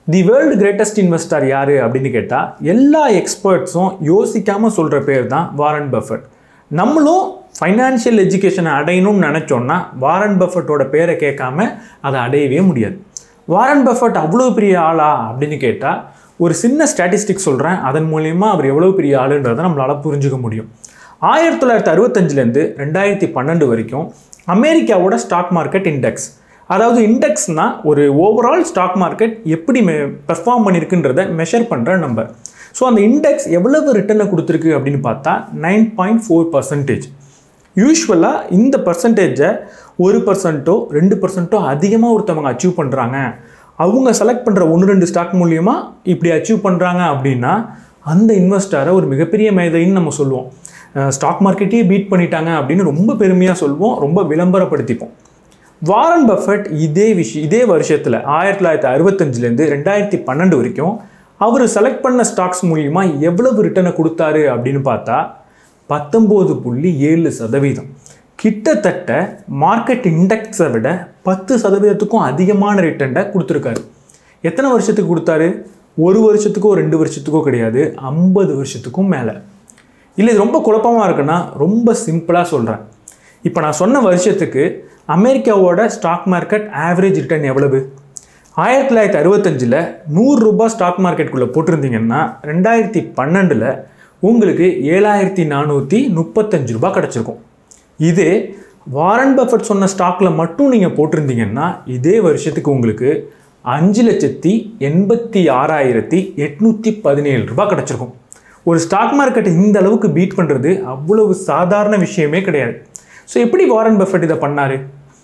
the world greatest investor யார் அப்படின்னு கேட்டால் எல்லா எக்ஸ்பர்ட்ஸும் யோசிக்காமல் சொல்கிற பேர் தான் வாரன் பஃபட் நம்மளும் ஃபைனான்ஷியல் எஜுகேஷனை அடையணும்னு நினச்சோன்னா வாரன் பஃபட்டோட பேரை கேட்காம அதை அடையவே முடியாது வாரன் பஃபட் அவ்வளோ பெரிய ஆளா அப்படின்னு கேட்டால் ஒரு சின்ன ஸ்டாட்டிஸ்டிக் சொல்கிறேன் அதன் மூலயமா அவர் எவ்வளோ பெரிய ஆளுன்றதை நம்மளால் புரிஞ்சுக்க முடியும் ஆயிரத்தி தொள்ளாயிரத்தி அறுபத்தஞ்சிலேருந்து ரெண்டாயிரத்தி பன்னெண்டு வரைக்கும் அமெரிக்காவோட ஸ்டாக் மார்க்கெட் இண்டெக்ஸ் அதாவது இண்டெக்ஸ்னால் ஒரு ஓவரால் ஸ்டாக் மார்க்கெட் எப்படி மெ பெர்ஃபார்ம் பண்ணியிருக்குன்றத மெஷர் பண்ணுற நம்பர் ஸோ அந்த இண்டெக்ஸ் எவ்வளவு ரிட்டர்னை கொடுத்துருக்கு அப்படின்னு பார்த்தா நைன் பாயிண்ட் ஃபோர் பர்சன்டேஜ் யூஸ்வலாக இந்த பர்சன்டேஜை ஒரு பர்சன்ட்டோ ரெண்டு பர்சன்ட்டோ அதிகமாக ஒருத்தவங்க அச்சீவ் பண்ணுறாங்க அவங்க செலக்ட் பண்ணுற ஒன்று ரெண்டு ஸ்டாக் மூலியமாக இப்படி அச்சீவ் பண்ணுறாங்க அப்படின்னா அந்த இன்வெஸ்டரை ஒரு மிகப்பெரிய மேதைன்னு நம்ம சொல்லுவோம் ஸ்டாக் மார்க்கெட்டையே பீட் பண்ணிட்டாங்க அப்படின்னு ரொம்ப பெருமையாக சொல்லுவோம் ரொம்ப விளம்பரப்படுத்திப்போம் வாரன் பஃபட் இதே விஷயம் இதே வருஷத்தில் ஆயிரத்தி தொள்ளாயிரத்தி அறுபத்தஞ்சிலேருந்து ரெண்டாயிரத்தி பன்னெண்டு வரைக்கும் அவர் செலக்ட் பண்ண ஸ்டாக்ஸ் மூலியமா எவ்வளவு ரிட்டர்னை கொடுத்தாரு அப்படின்னு பார்த்தா பத்தொம்போது புள்ளி ஏழு சதவீதம் கிட்டத்தட்ட மார்க்கெட் இண்டெக்ஸை விட பத்து சதவீதத்துக்கும் அதிகமான ரிட்டர்னை கொடுத்துருக்காரு எத்தனை வருஷத்துக்கு கொடுத்தாரு ஒரு வருஷத்துக்கோ ரெண்டு வருஷத்துக்கோ கிடையாது ஐம்பது வருஷத்துக்கும் மேலே இல்லை இது ரொம்ப குழப்பமாக இருக்குன்னா ரொம்ப சிம்பிளாக சொல்கிறேன் இப்போ நான் சொன்ன வருஷத்துக்கு அமெரிக்காவோட ஸ்டாக் மார்க்கெட் ஆவரேஜ் ரிட்டர்ன் எவ்வளவு ஆயிரத்தி தொள்ளாயிரத்தி அறுபத்தஞ்சில் நூறுரூபா ஸ்டாக் மார்க்கெட்டுக்குள்ளே போட்டிருந்தீங்கன்னா ரெண்டாயிரத்தி பன்னெண்டில் உங்களுக்கு ஏழாயிரத்தி நானூற்றி முப்பத்தஞ்சு ரூபா கிடச்சிருக்கும் இதே வாரன் பஃபட் சொன்ன ஸ்டாக்கில் மட்டும் நீங்கள் போட்டிருந்தீங்கன்னா இதே வருஷத்துக்கு உங்களுக்கு அஞ்சு லட்சத்தி எண்பத்தி ஆறாயிரத்தி எட்நூற்றி பதினேழு ரூபாய் கிடச்சிருக்கும் ஒரு ஸ்டாக் மார்க்கெட்டை இந்த அளவுக்கு பீட் பண்ணுறது அவ்வளவு சாதாரண விஷயமே கிடையாது ஸோ எப்படி வாரன் பஃபட் இதை பண்ணார்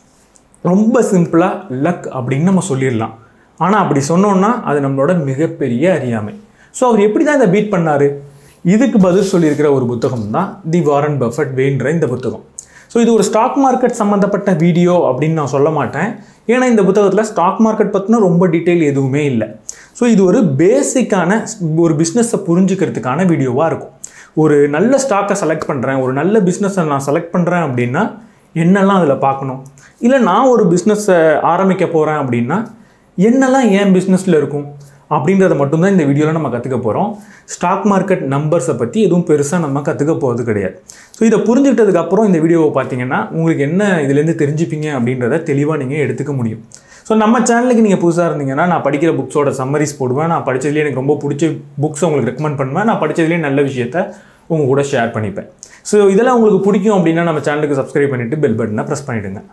ரொம்ப சிம்பிளாக லக் அப்படின்னு நம்ம சொல்லிடலாம் ஆனால் அப்படி சொன்னோன்னா அது நம்மளோட மிகப்பெரிய அறியாமை ஸோ அவர் எப்படி தான் இதை பீட் பண்ணார் இதுக்கு பதில் சொல்லியிருக்கிற ஒரு புத்தகம் தான் தி வாரன் பஃபட் வேன்ற இந்த புத்தகம் ஸோ இது ஒரு ஸ்டாக் மார்க்கெட் சம்மந்தப்பட்ட வீடியோ அப்படின்னு நான் சொல்ல மாட்டேன் ஏன்னா இந்த புத்தகத்தில் ஸ்டாக் மார்க்கெட் பற்றின ரொம்ப டீட்டெயில் எதுவுமே இல்லை ஸோ இது ஒரு பேசிக்கான ஒரு பிஸ்னஸை புரிஞ்சுக்கிறதுக்கான வீடியோவாக இருக்கும் ஒரு நல்ல ஸ்டாக்கை செலக்ட் பண்ணுறேன் ஒரு நல்ல பிஸ்னஸை நான் செலக்ட் பண்ணுறேன் அப்படின்னா என்னெல்லாம் அதில் பார்க்கணும் இல்லை நான் ஒரு பிஸ்னஸை ஆரம்பிக்க போகிறேன் அப்படின்னா என்னெல்லாம் என் பிஸ்னஸில் இருக்கும் அப்படின்றத மட்டும்தான் இந்த வீடியோவில் நம்ம கற்றுக்க போகிறோம் ஸ்டாக் மார்க்கெட் நம்பர்ஸை பற்றி எதுவும் பெருசாக நம்ம கற்றுக்க போகிறது கிடையாது ஸோ இதை புரிஞ்சுக்கிட்டதுக்கப்புறம் இந்த வீடியோவை பார்த்தீங்கன்னா உங்களுக்கு என்ன இதுலேருந்து தெரிஞ்சுப்பீங்க அப்படின்றத தெளிவாக நீங்கள் எடுத்துக்க முடியும் ஸோ நம்ம சேனலுக்கு நீங்கள் புதுசாக இருந்தீங்கன்னா நான் படிக்கிற புக்ஸோட சம்மரிஸ் போடுவேன் நான் படித்ததுலேயே எனக்கு ரொம்ப பிடிச்ச புக்ஸை உங்களுக்கு ரெக்கமெண்ட் பண்ணுவேன் நான் படித்ததுலேயே நல்ல விஷயத்த உங்கள் கூட ஷேர் பண்ணிப்பேன் ஸோ இதெல்லாம் உங்களுக்கு பிடிக்கும் அப்படின்னா நம்ம சேனலுக்கு சப்ஸ்கிரைப் பண்ணிவிட்டு பெல் பட்டனை ப்ரெஸ் பண்ணிவிடுங்க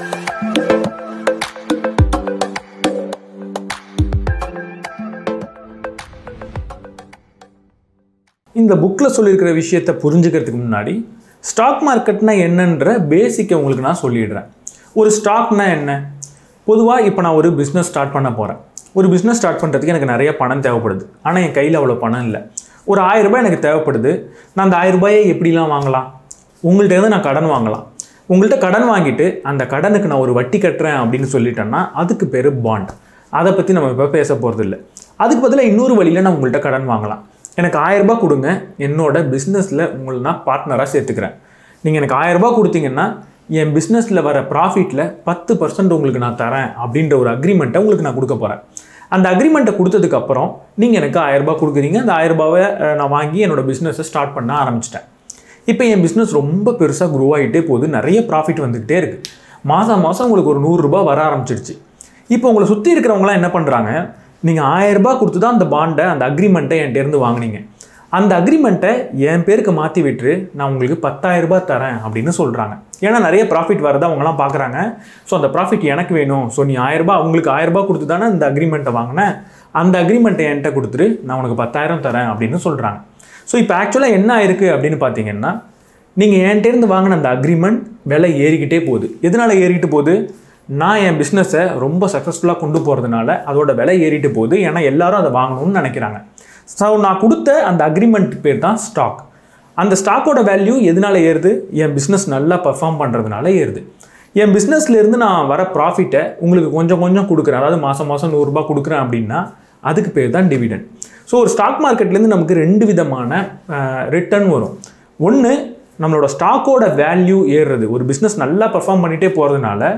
இந்த புக்கில் சொல்லியிருக்கிற விஷயத்தை புரிஞ்சுக்கிறதுக்கு முன்னாடி ஸ்டாக் மார்க்கெட்னா என்னன்ற பேசிக்கை உங்களுக்கு நான் சொல்லிடுறேன் ஒரு ஸ்டாக்னா என்ன பொதுவாக இப்போ நான் ஒரு பிஸ்னஸ் ஸ்டார்ட் பண்ண போகிறேன் ஒரு பிஸ்னஸ் ஸ்டார்ட் பண்ணுறதுக்கு எனக்கு நிறைய பணம் தேவைப்படுது ஆனால் என் கையில் அவ்வளோ பணம் இல்லை ஒரு ஆயிரம் ரூபாய் எனக்கு தேவைப்படுது நான் அந்த ஆயிரம் ரூபாயை எப்படிலாம் வாங்கலாம் உங்கள்கிட்ட இருந்து நான் கடன் வாங்கலாம் உங்கள்கிட்ட கடன் வாங்கிட்டு அந்த கடனுக்கு நான் ஒரு வட்டி கட்டுறேன் அப்படின்னு சொல்லிட்டேன்னா அதுக்கு பேர் பாண்ட் அதை பற்றி நம்ம இப்போ பேச போகிறது இல்லை அதுக்கு பதிலாக இன்னொரு வழியில் நான் உங்கள்கிட்ட கடன் வாங்கலாம் எனக்கு ஆயிரம் ரூபாய் கொடுங்க என்னோட பிஸ்னஸில் உங்களை நான் பார்ட்னராக சேர்த்துக்கிறேன் நீங்கள் எனக்கு ஆயிரம் ரூபாய் கொடுத்தீங்கன்னா என் பிஸ்னஸில் வர ப்ராஃபிட்டில் பத்து பர்சன்ட் உங்களுக்கு நான் தரேன் அப்படின்ற ஒரு அக்ரிமெண்ட்டை உங்களுக்கு நான் கொடுக்க போகிறேன் அந்த அக்ரிமெண்ட்டை கொடுத்ததுக்கப்புறம் நீங்கள் எனக்கு ஆயிரம் ரூபாய் கொடுக்குறீங்க அந்த ஆயிரம் ரூபாவை அஹ், நான் வாங்கி என்னோட பிஸ்னஸை ஸ்டார்ட் பண்ண ஆரம்பிச்சிட்டேன் இப்போ என் பிஸ்னஸ் ரொம்ப பெருசாக க்ரோ ஆகிட்டே போகுது நிறைய ப்ராஃபிட் வந்துக்கிட்டே இருக்குது மாதம் மாதம் உங்களுக்கு ஒரு நூறுரூபா வர ஆரம்பிச்சிடுச்சு இப்போ உங்களை சுற்றி இருக்கிறவங்களாம் என்ன பண்ணுறாங்க நீங்கள் ஆயிரம் ரூபாய் கொடுத்து தான் அந்த பாண்டை அந்த அக்ரிமெண்ட்டை என்கிட்டேருந்து வாங்குனீங்க அந்த அக்ரிமெண்ட்டை என் பேருக்கு மாற்றி விட்டு நான் உங்களுக்கு 10000 ரூபாய் தரேன் அப்படின்னு சொல்கிறாங்க ஏன்னா நிறைய ப்ராஃபிட் வரதை அவங்களாம் பார்க்குறாங்க ஸோ அந்த ப்ராஃபிட் எனக்கு வேணும் ஸோ நீ 1000 ரூபாய் உங்களுக்கு 1000 ரூபாய் கொடுத்து தானே இந்த அக்ரிமெண்ட்டை வாங்கினேன் அந்த அக்ரிமெண்ட்டை என்கிட்ட கொடுத்துட்டு நான் உனக்கு பத்தாயிரம் தரேன் அப்படின்னு சொல்கிறாங்க ஸோ இப்போ ஆக்சுவலாக என்ன ஆயிருக்கு அப்படின்னு பார்த்தீங்கன்னா நீங்கள் என்கிட்டேருந்து வாங்கின அந்த அக்ரிமெண்ட் விலை ஏறிக்கிட்டே போகுது எதனால் ஏறிக்கிட்டு போகுது நான் என் பிஸ்னஸை ரொம்ப சக்ஸஸ்ஃபுல்லாக கொண்டு போகிறதுனால அதோட விலை ஏறிட்டு போகுது ஏன்னா எல்லாரும் அதை வாங்கணும்னு நினைக்கிறாங்க ஸோ நான் கொடுத்த அந்த அக்ரிமெண்ட் பேர் தான் ஸ்டாக் அந்த ஸ்டாக்கோட வேல்யூ எதனால ஏறுது என் பிஸ்னஸ் நல்லா பர்ஃபார்ம் பண்ணுறதுனால ஏறுது என் பிஸ்னஸ்லேருந்து நான் வர ப்ராஃபிட்டை உங்களுக்கு கொஞ்சம் கொஞ்சம் கொடுக்குறேன் அதாவது மாதம் மாதம் நூறுரூபா கொடுக்குறேன் அப்படின்னா அதுக்கு பேர் தான் டிவிடெண்ட் ஸோ ஒரு ஸ்டாக் மார்க்கெட்லேருந்து நமக்கு ரெண்டு விதமான ரிட்டர்ன் வரும் ஒன்று நம்மளோட ஸ்டாக்கோட வேல்யூ ஏறுறது ஒரு பிஸ்னஸ் நல்லா பர்ஃபார்ம் பண்ணிகிட்டே போகிறதுனால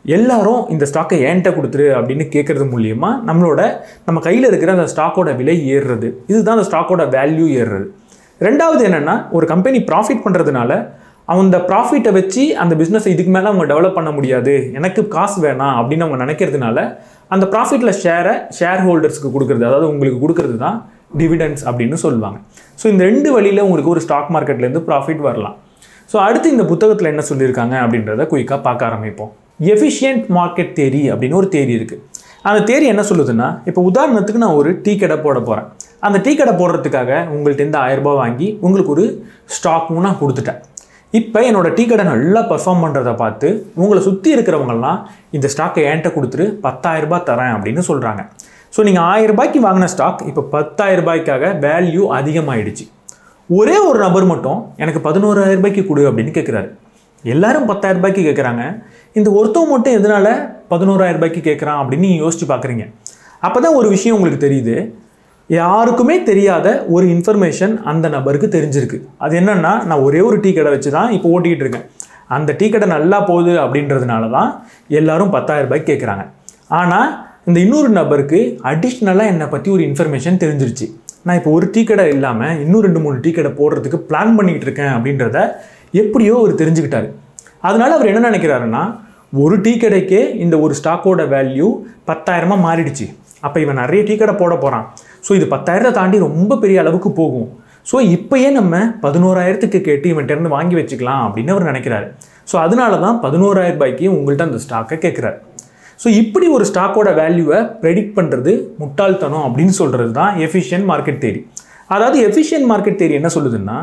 எல்லாரும் இந்த ஸ்டாக்கை ஏன்ட்ட கொடுத்துரு அப்படின்னு கேட்கறது மூலியமா நம்மளோட நம்ம கையில் இருக்கிற அந்த ஸ்டாக்கோட விலை ஏறுறது இதுதான் அந்த ஸ்டாக்கோட வேல்யூ ஏறுறது ரெண்டாவது என்னென்னா ஒரு கம்பெனி ப்ராஃபிட் பண்ணுறதுனால அந்த ப்ராஃபிட்டை வச்சு அந்த பிஸ்னஸை இதுக்கு மேலே அவங்க டெவலப் பண்ண முடியாது எனக்கு காசு வேணாம் அப்படின்னு அவங்க நினைக்கிறதுனால அந்த ப்ராஃபிட்டில் ஷேரை ஷேர் ஹோல்டர்ஸ்க்கு கொடுக்குறது அதாவது உங்களுக்கு கொடுக்குறது தான் டிவிடெண்ட்ஸ் அப்படின்னு சொல்லுவாங்க ஸோ இந்த ரெண்டு வழியில் உங்களுக்கு ஒரு ஸ்டாக் மார்க்கெட்லேருந்து ப்ராஃபிட் வரலாம் ஸோ அடுத்து இந்த புத்தகத்தில் என்ன சொல்லியிருக்காங்க அப்படின்றத குயிக்காக பார்க்க ஆரம்பிப்போம் எஃபிஷியன்ட் மார்க்கெட் தேரி அப்படின்னு ஒரு தேரி இருக்குது அந்த தேரி என்ன சொல்லுதுன்னா இப்போ உதாரணத்துக்கு நான் ஒரு டீ கடை போட போகிறேன் அந்த டீ கடை போடுறதுக்காக உங்கள்கிட்ட ஆயிரம் ரூபாய் வாங்கி உங்களுக்கு ஒரு ஸ்டாக்கும் நான் கொடுத்துட்டேன் இப்போ என்னோட டீ கடை நல்லா பெர்ஃபார்ம் பண்ணுறத பார்த்து உங்களை சுற்றி இருக்கிறவங்கலாம் இந்த ஸ்டாக்கை என்கிட்ட கொடுத்துட்டு பத்தாயிரம் ரூபாய் தரேன் அப்படின்னு சொல்கிறாங்க ஸோ நீங்கள் ஆயிரம் ரூபாய்க்கு வாங்கின ஸ்டாக் இப்போ பத்தாயிரம் ரூபாய்க்காக வேல்யூ அதிகமாகிடுச்சு ஒரே ஒரு நபர் மட்டும் எனக்கு பதினோராயிரம் ரூபாய்க்கு கொடு அப்படின்னு கேட்குறாரு எல்லாரும் பத்தாயிரம் ரூபாய்க்கு கேட்குறாங்க இந்த ஒருத்தவங்க மட்டும் எதனால பதினோராயிரம் ரூபாய்க்கு கேட்குறான் அப்படின்னு நீங்கள் யோசிச்சு பார்க்குறீங்க அப்போ தான் ஒரு விஷயம் உங்களுக்கு தெரியுது யாருக்குமே தெரியாத ஒரு இன்ஃபர்மேஷன் அந்த நபருக்கு தெரிஞ்சிருக்கு அது என்னன்னா நான் ஒரே ஒரு டீ கடை வச்சு தான் இப்போ ஓட்டிக்கிட்டு இருக்கேன் அந்த டீ கடை நல்லா போகுது அப்படின்றதுனால தான் எல்லாரும் பத்தாயிரம் ரூபாய்க்கு கேட்குறாங்க ஆனால் இந்த இன்னொரு நபருக்கு அடிஷ்னலாக என்னை பற்றி ஒரு இன்ஃபர்மேஷன் தெரிஞ்சிருச்சு நான் இப்போ ஒரு டீ கடை இல்லாமல் இன்னும் ரெண்டு மூணு டீ கடை போடுறதுக்கு பிளான் பண்ணிக்கிட்டு இருக்கேன் அப்படின்றத எப்படியோ அவர் தெரிஞ்சுக்கிட்டாரு அதனால அவர் என்ன நினைக்கிறாருன்னா ஒரு டீ கடைக்கே இந்த ஒரு ஸ்டாக்கோட வேல்யூ பத்தாயிரமா மாறிடுச்சு அப்போ இவன் நிறைய டீ கடை போட போகிறான் ஸோ இது பத்தாயிரத்தை தாண்டி ரொம்ப பெரிய அளவுக்கு போகும் ஸோ இப்போயே நம்ம பதினோராயிரத்துக்கு கேட்டு இவன்கிட்ட இருந்து வாங்கி வச்சுக்கலாம் அப்படின்னு அவர் நினைக்கிறாரு ஸோ அதனால தான் பதினோராயிரம் ரூபாய்க்கு உங்கள்கிட்ட அந்த ஸ்டாக்கை கேட்குறாரு ஸோ இப்படி ஒரு ஸ்டாக்கோட வேல்யூவை ப்ரெடிக்ட் பண்ணுறது முட்டாள்தனம் அப்படின்னு சொல்கிறது தான் எஃபிஷியன்ட் மார்க்கெட் தேரி அதாவது எஃபிஷியன்ட் மார்க்கெட் தேரி என்ன சொல்லுதுன்னா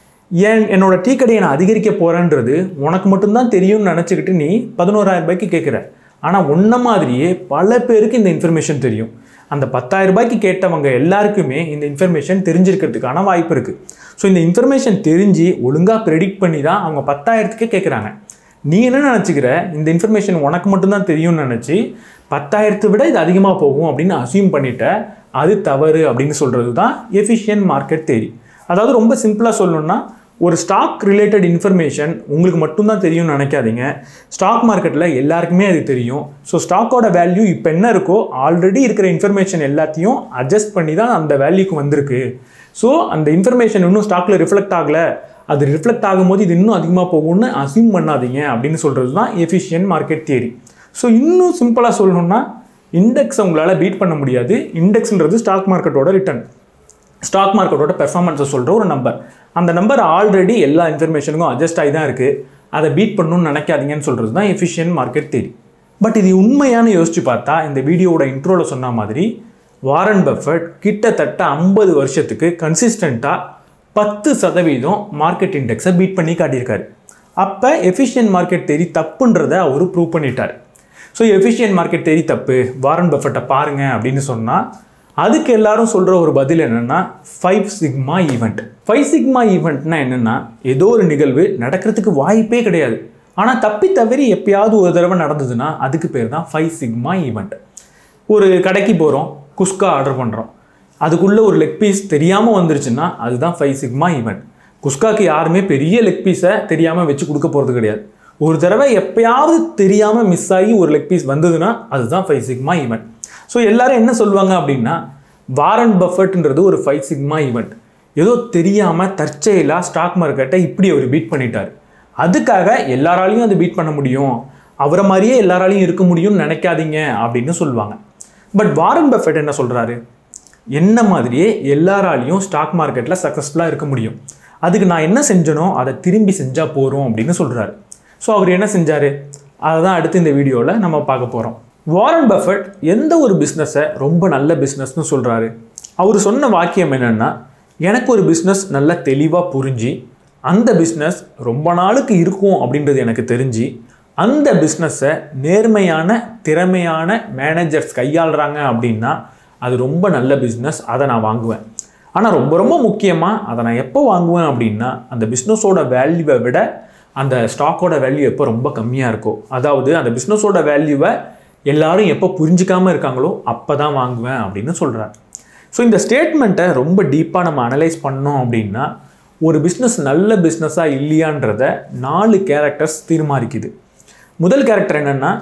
ஏன் என்னோட டீ கடையை நான் அதிகரிக்க போகிறேன்றது உனக்கு மட்டும்தான் தெரியும்னு நினச்சிக்கிட்டு நீ பதினோராயிரம் ரூபாய்க்கு கேட்குற ஆனால் உன்ன மாதிரியே பல பேருக்கு இந்த இன்ஃபர்மேஷன் தெரியும் அந்த பத்தாயிரம் ரூபாய்க்கு கேட்டவங்க எல்லாருக்குமே இந்த இன்ஃபர்மேஷன் தெரிஞ்சிருக்கிறதுக்கான வாய்ப்பு இருக்குது ஸோ இந்த இன்ஃபர்மேஷன் தெரிஞ்சு ஒழுங்காக ப்ரெடிக்ட் பண்ணி தான் அவங்க பத்தாயிரத்துக்கே கேட்குறாங்க நீ என்ன நினச்சிக்கிற இந்த இன்ஃபர்மேஷன் உனக்கு மட்டும்தான் தெரியும்னு நினச்சி பத்தாயிரத்தை விட இது அதிகமாக போகும் அப்படின்னு அசியூம் பண்ணிட்ட அது தவறு அப்படின்னு சொல்கிறது தான் எஃபிஷியன்ட் மார்க்கெட் தேரி அதாவது ரொம்ப சிம்பிளாக சொல்லணும்னா ஒரு ஸ்டாக் ரிலேட்டட் இன்ஃபர்மேஷன் உங்களுக்கு மட்டும்தான் தெரியும்னு நினைக்காதீங்க ஸ்டாக் மார்க்கெட்டில் எல்லாருக்குமே அது தெரியும் ஸோ ஸ்டாக்கோட வேல்யூ இப்போ என்ன இருக்கோ ஆல்ரெடி இருக்கிற இன்ஃபர்மேஷன் எல்லாத்தையும் அட்ஜஸ்ட் பண்ணி தான் அந்த வேல்யூக்கு வந்திருக்கு ஸோ அந்த இன்ஃபர்மேஷன் இன்னும் ஸ்டாக்கில் ரிஃப்ளெக்ட் ஆகலை அது ரிஃப்ளெக்ட் ஆகும்போது இது இன்னும் அதிகமாக போகும்னு அசியூம் பண்ணாதீங்க அப்படின்னு சொல்கிறது தான் எஃபிஷியன்ட் மார்க்கெட் தியரி ஸோ இன்னும் சிம்பிளாக சொல்லணும்னா இண்டெக்ஸை உங்களால் பீட் பண்ண முடியாது இண்டெக்ஸ்ன்றது ஸ்டாக் மார்க்கெட்டோட ரிட்டர்ன் ஸ்டாக் மார்க்கெட்டோட பெர்ஃபார்மன்ஸை சொல்கிற ஒரு நம்பர் அந்த நம்பர் ஆல்ரெடி எல்லா இன்ஃபர்மேஷனுக்கும் அட்ஜஸ்ட் ஆகி தான் இருக்குது அதை பீட் பண்ணணும்னு நினைக்காதீங்கன்னு சொல்கிறது தான் எஃபிஷியன்ட் மார்க்கெட் தேரி பட் இது உண்மையான யோசிச்சு பார்த்தா இந்த வீடியோவோட இன்ட்ரோவில் சொன்ன மாதிரி வாரன் பஃபட் கிட்டத்தட்ட ஐம்பது வருஷத்துக்கு கன்சிஸ்டண்ட்டாக பத்து சதவீதம் மார்க்கெட் இண்டெக்ஸை பீட் பண்ணி காட்டியிருக்காரு அப்போ எஃபிஷியன்ட் மார்க்கெட் தேரி தப்புன்றதை அவர் ப்ரூவ் பண்ணிட்டார் ஸோ எஃபிஷியன்ட் மார்க்கெட் தேரி தப்பு வாரன் பஃபட்டை பாருங்க அப்படின்னு சொன்னால் அதுக்கு எல்லாரும் சொல்கிற ஒரு பதில் என்னென்னா five sigma event five sigma ஈவெண்ட்னா என்னென்னா ஏதோ ஒரு நிகழ்வு நடக்கிறதுக்கு வாய்ப்பே கிடையாது ஆனால் தப்பி தவறி எப்பயாவது ஒரு தடவை நடந்ததுன்னா அதுக்கு பேர் தான் ஃபைவ் சிக்மா ஈவெண்ட் ஒரு கடைக்கு போகிறோம் குஸ்கா ஆர்டர் பண்ணுறோம் அதுக்குள்ளே ஒரு லெக் பீஸ் தெரியாமல் வந்துருச்சுன்னா அதுதான் ஃபைவ் சிக்மா ஈவெண்ட் குஸ்காக்கு யாருமே பெரிய லெக் பீஸை தெரியாமல் வச்சு கொடுக்க போகிறது கிடையாது ஒரு தடவை எப்பயாவது தெரியாமல் மிஸ் ஆகி ஒரு லெக் பீஸ் வந்ததுன்னா அதுதான் ஃபைவ் சிக்மா ஈவெண்ட் ஸோ எல்லாரும் என்ன சொல்லுவாங்க அப்படின்னா வாரன் பஃபட்ன்றது ஒரு ஃபைவ் சிக்மா ஈவெண்ட் ஏதோ தெரியாமல் தற்செயலாக ஸ்டாக் மார்க்கெட்டை இப்படி அவர் பீட் பண்ணிட்டார் அதுக்காக எல்லாராலையும் அது பீட் பண்ண முடியும் அவரை மாதிரியே எல்லாராலையும் இருக்க முடியும்னு நினைக்காதீங்க அப்படின்னு சொல்லுவாங்க பட் வாரன் பஃபெட் என்ன சொல்கிறாரு என்ன மாதிரியே எல்லாராலையும் ஸ்டாக் மார்க்கெட்டில் சக்ஸஸ்ஃபுல்லாக இருக்க முடியும் அதுக்கு நான் என்ன செஞ்சனோ அதை திரும்பி செஞ்சால் போகிறோம் அப்படின்னு சொல்கிறாரு ஸோ அவர் என்ன செஞ்சார் அதை தான் அடுத்து இந்த வீடியோவில் நம்ம பார்க்க போகிறோம் வாரன் பஃபட் எந்த ஒரு பிஸ்னஸை ரொம்ப நல்ல பிஸ்னஸ்னு சொல்கிறாரு அவர் சொன்ன வாக்கியம் என்னென்னா எனக்கு ஒரு பிஸ்னஸ் நல்லா தெளிவாக புரிஞ்சு அந்த பிஸ்னஸ் ரொம்ப நாளுக்கு இருக்கும் அப்படின்றது எனக்கு தெரிஞ்சு அந்த பிஸ்னஸை நேர்மையான திறமையான மேனேஜர்ஸ் கையாளுறாங்க அப்படின்னா அது ரொம்ப நல்ல பிஸ்னஸ் அதை நான் வாங்குவேன் ஆனால் ரொம்ப ரொம்ப முக்கியமாக அதை நான் எப்போ வாங்குவேன் அப்படின்னா அந்த பிஸ்னஸோட வேல்யூவை விட அந்த ஸ்டாக்கோட வேல்யூ எப்போ ரொம்ப கம்மியாக இருக்கோ அதாவது அந்த பிஸ்னஸோட வேல்யூவை எல்லாரும் எப்போ புரிஞ்சிக்காம இருக்காங்களோ அப்போ தான் வாங்குவேன் அப்படின்னு சொல்கிறார் ஸோ இந்த ஸ்டேட்மெண்ட்டை ரொம்ப டீப்பாக நம்ம அனலைஸ் பண்ணோம் அப்படின்னா ஒரு பிஸ்னஸ் நல்ல பிஸ்னஸாக இல்லையான்றத நாலு கேரக்டர்ஸ் தீர்மானிக்குது முதல் கேரக்டர் என்னென்னா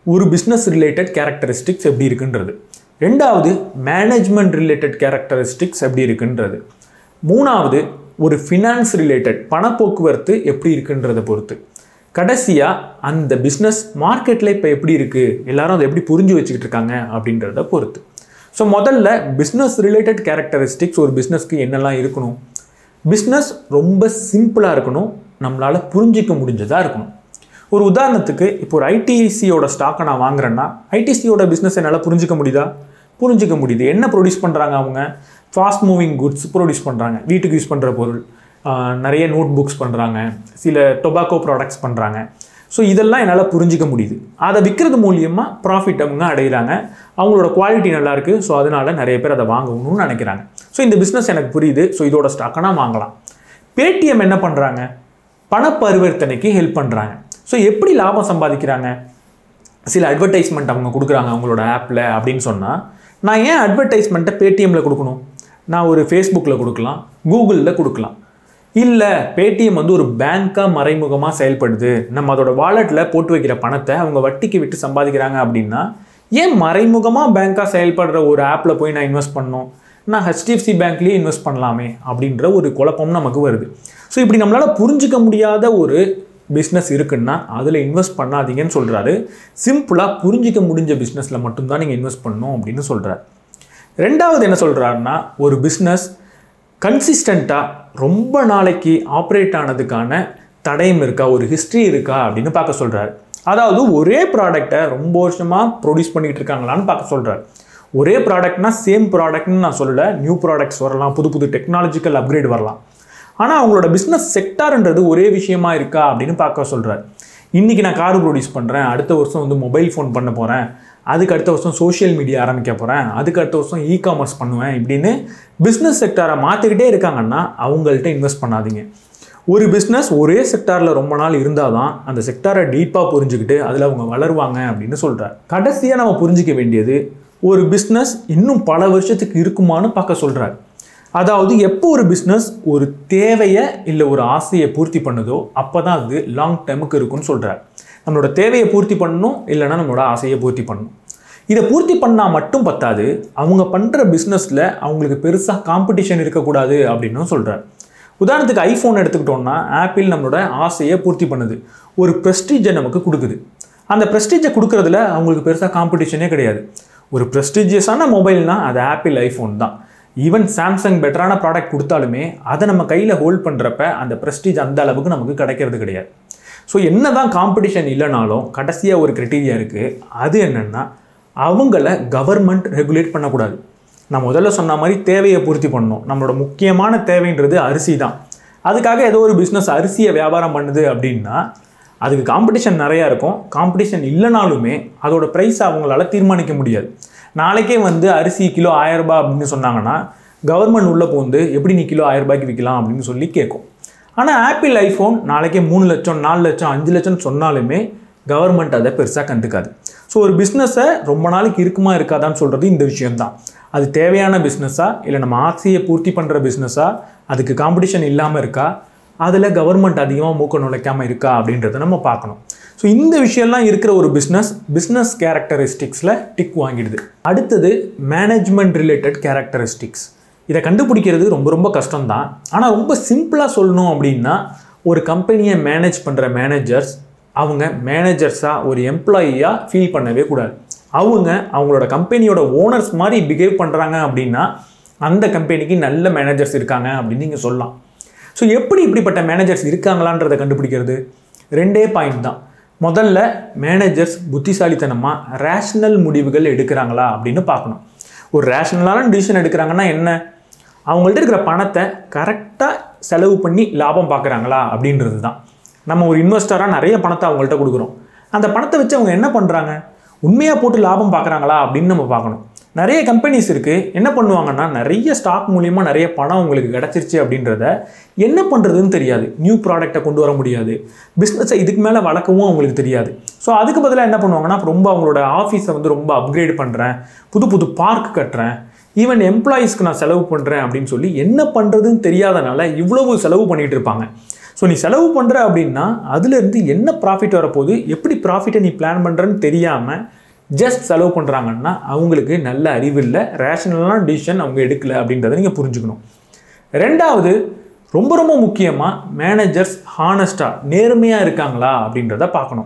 ஒரு பிஸ்னஸ் ரிலேட்டட் கேரக்டரிஸ்டிக்ஸ் எப்படி இருக்குன்றது ரெண்டாவது மேனேஜ்மெண்ட் ரிலேட்டட் கேரக்டரிஸ்டிக்ஸ் எப்படி இருக்குன்றது மூணாவது ஒரு ஃபினான்ஸ் ரிலேட்டட் பணப்போக்குவரத்து எப்படி இருக்குன்றதை பொறுத்து கடைசியாக அந்த பிஸ்னஸ் மார்க்கெட்டில் இப்போ எப்படி இருக்குது எல்லாரும் அதை எப்படி புரிஞ்சு வச்சுக்கிட்டு இருக்காங்க அப்படின்றத பொறுத்து ஸோ முதல்ல பிஸ்னஸ் ரிலேட்டட் கேரக்டரிஸ்டிக்ஸ் ஒரு பிஸ்னஸ்க்கு என்னெல்லாம் இருக்கணும் பிஸ்னஸ் ரொம்ப சிம்பிளாக இருக்கணும் நம்மளால் புரிஞ்சிக்க முடிஞ்சதாக இருக்கணும் ஒரு உதாரணத்துக்கு இப்போ ஒரு ஐடிசியோட ஸ்டாக்கை நான் வாங்குறேன்னா ஐடிசியோட பிஸ்னஸ் என்னால் புரிஞ்சிக்க முடியுதா புரிஞ்சிக்க முடியுது என்ன ப்ரொடியூஸ் பண்ணுறாங்க அவங்க ஃபாஸ்ட் மூவிங் குட்ஸ் ப்ரொடியூஸ் பண்ணுறாங்க வீட்டுக்கு யூஸ் பண்ணுற பொருள் ஆஹ் நிறைய நோட் புக்ஸ் பண்ணுறாங்க சில டொபாக்கோ ப்ராடக்ட்ஸ் பண்ணுறாங்க ஸோ இதெல்லாம் என்னால் புரிஞ்சிக்க முடியுது அதை விற்கிறது மூலியமாக ப்ராஃபிட் அவங்க அடைகிறாங்க அவங்களோட குவாலிட்டி நல்லா இருக்கு ஸோ அதனால நிறைய பேர் அதை வாங்கணும்னு நினைக்கிறாங்க ஸோ இந்த பிஸ்னஸ் எனக்கு புரியுது ஸோ இதோட ஸ்டாக்கை நான் வாங்கலாம் பேடிஎம் என்ன பண்ணுறாங்க பண பரிவர்த்தனைக்கு ஹெல்ப் பண்ணுறாங்க ஸோ எப்படி லாபம் சம்பாதிக்கிறாங்க சில அட்வர்டைஸ்மெண்ட் அவங்க கொடுக்குறாங்க அவங்களோட ஆப்பில் அப்படின்னு சொன்னால் நான் ஏன் அட்வர்டைஸ்மெண்ட்டை பேடிஎம்மில் கொடுக்கணும் நான் ஒரு ஃபேஸ்புக்கில் கொடுக்கலாம் கூகுளில் கொடுக்கலாம் இல்லை பேடிஎம் வந்து ஒரு பேங்காக மறைமுகமாக செயல்படுது நம்ம அதோட வாலெட்டில் போட்டு வைக்கிற பணத்தை அவங்க வட்டிக்கு விட்டு சம்பாதிக்கிறாங்க அப்படின்னா ஏன் மறைமுகமாக பேங்காக செயல்படுற ஒரு ஆப்பில் போய் நான் இன்வெஸ்ட் பண்ணணும் நான் ஹெச்டிஎஃப்சி பேங்க்லேயே இன்வெஸ்ட் பண்ணலாமே அப்படின்ற ஒரு குழப்பம் நமக்கு வருது ஸோ இப்படி நம்மளால் புரிஞ்சிக்க முடியாத ஒரு பிஸ்னஸ் இருக்குன்னா அதில் இன்வெஸ்ட் பண்ணாதீங்கன்னு சொல்கிறாரு சிம்பிளாக புரிஞ்சிக்க முடிஞ்ச பிஸ்னஸில் மட்டும்தான் நீங்கள் இன்வெஸ்ட் பண்ணணும் அப்படின்னு சொல்கிறார் ரெண்டாவது என்ன சொல்கிறாருன்னா ஒரு பிஸ்னஸ் கன்சிஸ்டண்ட்டாக ரொம்ப நாளைக்கு ஆப்ரேட் ஆனதுக்கான தடயம் இருக்கா ஒரு ஹிஸ்ட்ரி இருக்கா அப்படின்னு பார்க்க சொல்கிறார் அதாவது ஒரே ப்ராடக்டை ரொம்ப வருஷமாக ப்ரொடியூஸ் பண்ணிகிட்டு இருக்காங்களான்னு பார்க்க சொல்கிறார் ஒரே ப்ராடக்ட்னா சேம் ப்ராடக்ட்னு நான் சொல்லலை நியூ ப்ராடக்ட்ஸ் வரலாம் புது புது டெக்னாலஜிக்கல் அப்கிரேட் வரலாம் ஆனால் அவங்களோட பிஸ்னஸ் செக்டார்ன்றது ஒரே விஷயமா இருக்கா அப்படின்னு பார்க்க சொல்கிறார் இன்றைக்கி நான் கார் ப்ரொடியூஸ் பண்ணுறேன் அடுத்த வருஷம் வந்து மொபைல் ஃபோன் பண்ண போகிறேன் அதுக்கு அடுத்த வருஷம் சோஷியல் மீடியா ஆரம்பிக்க போகிறேன் அதுக்கு அடுத்த வருஷம் இ காமர்ஸ் பண்ணுவேன் இப்படின்னு பிஸ்னஸ் செக்டாரை மாற்றிக்கிட்டே இருக்காங்கன்னா அவங்கள்ட்ட இன்வெஸ்ட் பண்ணாதீங்க ஒரு பிஸ்னஸ் ஒரே செக்டாரில் ரொம்ப நாள் இருந்தால் தான் அந்த செக்டாரை டீப்பாக புரிஞ்சுக்கிட்டு அதில் அவங்க வளருவாங்க அப்படின்னு சொல்கிறார் கடைசியாக நம்ம புரிஞ்சிக்க வேண்டியது ஒரு பிஸ்னஸ் இன்னும் பல வருஷத்துக்கு இருக்குமான்னு பார்க்க சொல்கிறார் அதாவது எப்போ ஒரு பிஸ்னஸ் ஒரு தேவையை இல்லை ஒரு ஆசையை பூர்த்தி பண்ணுதோ அப்போ தான் அது லாங் டேர்முக்கு இருக்கும்னு சொல்கிறார் நம்மளோட தேவையை பூர்த்தி பண்ணணும் இல்லைன்னா நம்மளோட ஆசையை பூர்த்தி பண்ணணும் இதை பூர்த்தி பண்ணால் மட்டும் பத்தாது அவங்க பண்ணுற பிஸ்னஸில் அவங்களுக்கு பெருசாக காம்படிஷன் இருக்கக்கூடாது அப்படின்னும் சொல்கிறார் உதாரணத்துக்கு ஐஃபோன் எடுத்துக்கிட்டோம்னா ஆப்பிள் நம்மளோட ஆசையை பூர்த்தி பண்ணுது ஒரு ப்ரெஸ்டீஜை நமக்கு கொடுக்குது அந்த ப்ரெஸ்டீஜை கொடுக்கறதுல அவங்களுக்கு பெருசாக காம்படிஷனே கிடையாது ஒரு ப்ரெஸ்டீஜியஸான மொபைல்னால் அது ஆப்பிள் ஐஃபோன் தான் ஈவன் சாம்சங் பெட்டரான ப்ராடக்ட் கொடுத்தாலுமே அதை நம்ம கையில் ஹோல்ட் பண்ணுறப்ப அந்த ப்ரெஸ்டீஜ் அந்த அளவுக்கு நமக்கு கிடைக்கிறது கிடையாது ஸோ என்ன தான் காம்படிஷன் இல்லைனாலும் கடைசியாக ஒரு க்ரைட்டீரியா இருக்குது அது என்னென்னா அவங்கள கவர்மெண்ட் ரெகுலேட் பண்ணக்கூடாது நான் முதல்ல சொன்ன மாதிரி தேவையை பூர்த்தி பண்ணணும் நம்மளோட முக்கியமான தேவைன்றது அரிசி தான் அதுக்காக ஏதோ ஒரு பிஸ்னஸ் அரிசியை வியாபாரம் பண்ணுது அப்படின்னா அதுக்கு காம்படிஷன் நிறையா இருக்கும் காம்படிஷன் இல்லைனாலுமே அதோட ப்ரைஸ் அவங்களால தீர்மானிக்க முடியாது நாளைக்கே வந்து அரிசி கிலோ ஆயிரம் ரூபாய் அப்படின்னு சொன்னாங்கன்னா கவர்மெண்ட் உள்ளே போந்து எப்படி நீ கிலோ ஆயிரம் ரூபாய்க்கு விற்கலாம் அப்படின்னு சொல்லி கேட்கும் ஆனால் ஆப்பிள் ஐஃபோன் நாளைக்கே மூணு லட்சம் நாலு லட்சம் அஞ்சு லட்சம் சொன்னாலுமே கவர்மெண்ட் அதை பெருசாக கண்டுக்காது ஸோ ஒரு பிஸ்னஸை ரொம்ப நாளைக்கு இருக்குமா இருக்காதான்னு சொல்கிறது இந்த விஷயம்தான் அது தேவையான பிஸ்னஸா இல்லை நம்ம ஆசையை பூர்த்தி பண்ணுற பிஸ்னஸா அதுக்கு காம்படிஷன் இல்லாமல் இருக்கா அதில் கவர்மெண்ட் அதிகமாக மூக்க நுழைக்காமல் இருக்கா அப்படின்றத நம்ம பார்க்கணும் ஸோ இந்த விஷயம்லாம் இருக்கிற ஒரு பிஸ்னஸ் பிஸ்னஸ் கேரக்டரிஸ்டிக்ஸில் டிக் வாங்கிடுது அடுத்தது மேனேஜ்மெண்ட் ரிலேட்டட் கேரக்டரிஸ்டிக்ஸ் இதை கண்டுபிடிக்கிறது ரொம்ப ரொம்ப கஷ்டம்தான் ஆனால் ரொம்ப சிம்பிளாக சொல்லணும் அப்படின்னா ஒரு கம்பெனியை மேனேஜ் பண்ணுற மேனேஜர்ஸ் அவங்க மேனேஜர்ஸாக ஒரு எம்ப்ளாயியாக ஃபீல் பண்ணவே கூடாது அவங்க அவங்களோட கம்பெனியோட ஓனர்ஸ் மாதிரி பிஹேவ் பண்ணுறாங்க அப்படின்னா அந்த கம்பெனிக்கு நல்ல மேனேஜர்ஸ் இருக்காங்க அப்படின்னு நீங்கள் சொல்லலாம் ஸோ எப்படி இப்படிப்பட்ட மேனேஜர்ஸ் இருக்காங்களான்றதை கண்டுபிடிக்கிறது ரெண்டே பாயிண்ட் தான் முதல்ல மேனேஜர்ஸ் புத்திசாலித்தனமாக ரேஷ்னல் முடிவுகள் எடுக்கிறாங்களா அப்படின்னு பார்க்கணும் ஒரு ரேஷ்னலான டிசிஷன் எடுக்கிறாங்கன்னா என்ன அவங்கள்ட்ட இருக்கிற பணத்தை கரெக்டாக செலவு பண்ணி லாபம் பார்க்குறாங்களா அப்படின்றது தான் நம்ம ஒரு இன்வெஸ்டராக நிறைய பணத்தை அவங்கள்ட்ட கொடுக்குறோம் அந்த பணத்தை வச்சு அவங்க என்ன பண்ணுறாங்க உண்மையாக போட்டு லாபம் பார்க்குறாங்களா அப்படின்னு நம்ம பார்க்கணும் நிறைய கம்பெனிஸ் இருக்குது என்ன பண்ணுவாங்கன்னா நிறைய ஸ்டாக் மூலியமா நிறைய பணம் உங்களுக்கு கிடச்சிருச்சு அப்படின்றத என்ன பண்ணுறதுன்னு தெரியாது நியூ ப்ராடக்ட்டை கொண்டு வர முடியாது பிஸ்னஸை இதுக்கு மேலே வளர்க்கவும் அவங்களுக்கு தெரியாது ஸோ அதுக்கு பதிலாக என்ன பண்ணுவாங்கன்னா ரொம்ப அவங்களோட ஆஃபீஸை வந்து ரொம்ப அப்கிரேட் பண்ணுறேன் புது புது பார்க் கட்டுறேன் ஈவன் எம்ப்ளாயீஸ்க்கு நான் செலவு பண்ணுறேன் அப்படின்னு சொல்லி என்ன பண்ணுறதுன்னு தெரியாதனால இவ்வளவு செலவு பண்ணிகிட்டு இருப்பாங்க ஸோ நீ செலவு பண்ணுற அப்படின்னா அதுலேருந்து என்ன ப்ராஃபிட் வரப்போகுது எப்படி ப்ராஃபிட்டை நீ பிளான் பண்ணுறன்னு தெரியாமல் ஜஸ்ட் செலவு பண்ணுறாங்கன்னா அவங்களுக்கு நல்ல அறிவு இல்லை ரேஷனலான டிசிஷன் அவங்க எடுக்கல அப்படின்றத நீங்கள் புரிஞ்சுக்கணும் ரெண்டாவது ரொம்ப ரொம்ப முக்கியமாக மேனேஜர்ஸ் ஹானஸ்ட்டாக நேர்மையாக இருக்காங்களா அப்படின்றத பார்க்கணும்